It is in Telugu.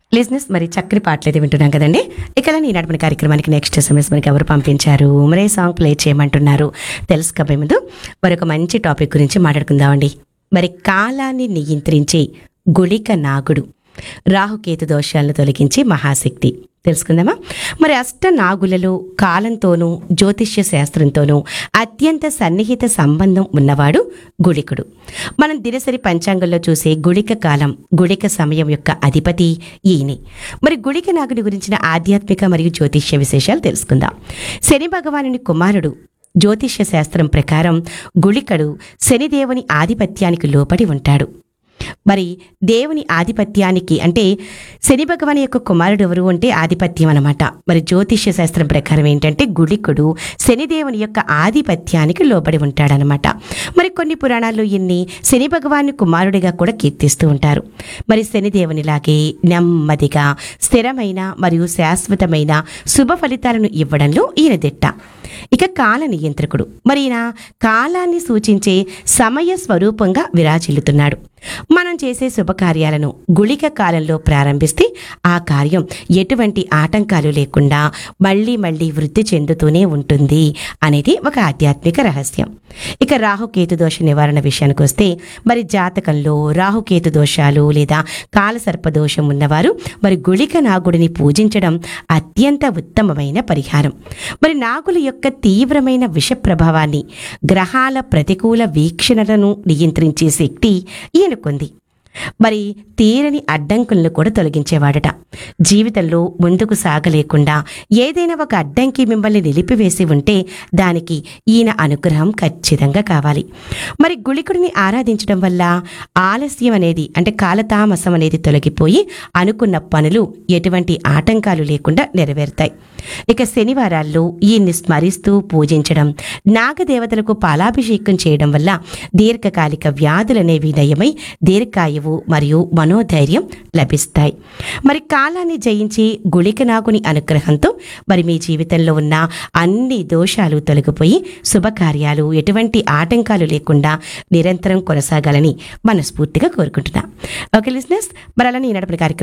లిజినెస్ మరి చక్కని పాటలు అయితే వింటున్నాం కదండి ఇక ఈ నడిపిన కార్యక్రమానికి నెక్స్ట్ ఎస్ఎంఎస్ మనకి ఎవరు పంపించారు మరే సాంగ్ ప్లే చేయమంటున్నారు తెలుసుకోబోయే ముందు మరొక మంచి టాపిక్ గురించి మాట్లాడుకుందామండి మరి కాలాన్ని నియంత్రించే గుళిక నాగుడు రాహుకేతు దోషాలను తొలగించి మహాశక్తి తెలుసుకుందామా మరి అష్ట నాగులలో కాలంతోనూ జ్యోతిష్య శాస్త్రంతోనూ అత్యంత సన్నిహిత సంబంధం ఉన్నవాడు గుళికుడు మనం దినసరి పంచాంగంలో చూసే గుళిక కాలం గుళిక సమయం యొక్క అధిపతి ఈయనే మరి గుళిక నాగుడి గురించిన ఆధ్యాత్మిక మరియు జ్యోతిష్య విశేషాలు తెలుసుకుందాం శని భగవానుని కుమారుడు జ్యోతిష్య శాస్త్రం ప్రకారం గుళికడు శనిదేవుని ఆధిపత్యానికి లోబడి ఉంటాడు మరి దేవుని ఆధిపత్యానికి అంటే శని భగవాన్ యొక్క కుమారుడు ఎవరు అంటే ఆధిపత్యం అనమాట మరి జ్యోతిష్య శాస్త్రం ప్రకారం ఏంటంటే గుళికుడు శనిదేవుని యొక్క ఆధిపత్యానికి లోబడి ఉంటాడనమాట మరి కొన్ని పురాణాల్లో ఇన్ని శని భగవాన్ని కుమారుడిగా కూడా కీర్తిస్తూ ఉంటారు మరి శనిదేవునిలాగే నెమ్మదిగా స్థిరమైన మరియు శాశ్వతమైన శుభ ఫలితాలను ఇవ్వడంలో ఈయన దిట్ట ఇక కాల నియంత్రకుడు మరి ఈయన కాలాన్ని సూచించే సమయ స్వరూపంగా విరాజిల్లుతున్నాడు మనం చేసే శుభకార్యాలను గుళిక కాలంలో ప్రారంభిస్తే ఆ కార్యం ఎటువంటి ఆటంకాలు లేకుండా మళ్ళీ మళ్ళీ వృద్ధి చెందుతూనే ఉంటుంది అనేది ఒక ఆధ్యాత్మిక రహస్యం ఇక రాహుకేతు దోష నివారణ విషయానికి వస్తే మరి జాతకంలో రాహుకేతు దోషాలు లేదా కాలసర్ప దోషం ఉన్నవారు మరి గుళిక నాగుడిని పూజించడం అత్యంత ఉత్తమమైన పరిహారం మరి నాగుల యొక్క తీవ్రమైన విష ప్రభావాన్ని గ్రహాల ప్రతికూల వీక్షణలను నియంత్రించే శక్తి ఈయనకుంది మరి తీరని అడ్డంకులను కూడా తొలగించేవాడట జీవితంలో ముందుకు సాగలేకుండా ఏదైనా ఒక అడ్డంకి మిమ్మల్ని నిలిపివేసి ఉంటే దానికి ఈయన అనుగ్రహం ఖచ్చితంగా కావాలి మరి గుళికుడిని ఆరాధించడం వల్ల ఆలస్యం అనేది అంటే కాలతామసం అనేది తొలగిపోయి అనుకున్న పనులు ఎటువంటి ఆటంకాలు లేకుండా నెరవేరుతాయి ఇక శనివారాల్లో ఈయన్ని స్మరిస్తూ పూజించడం నాగదేవతలకు పాలాభిషేకం చేయడం వల్ల దీర్ఘకాలిక వ్యాధులనేవి నయమై దీర్ఘాయువు మరియు మనోధైర్యం లభిస్తాయి మరి కాలాన్ని జయించి గుళిక నాగుని అనుగ్రహంతో మరి మీ జీవితంలో ఉన్న అన్ని దోషాలు తొలగిపోయి శుభకార్యాలు ఎటువంటి ఆటంకాలు లేకుండా నిరంతరం కొనసాగాలని మనస్ఫూర్తిగా కోరుకుంటున్నా ఓకే లిసినర్స్ మరి అలానే ఈ నడపడి కార్యక్రమం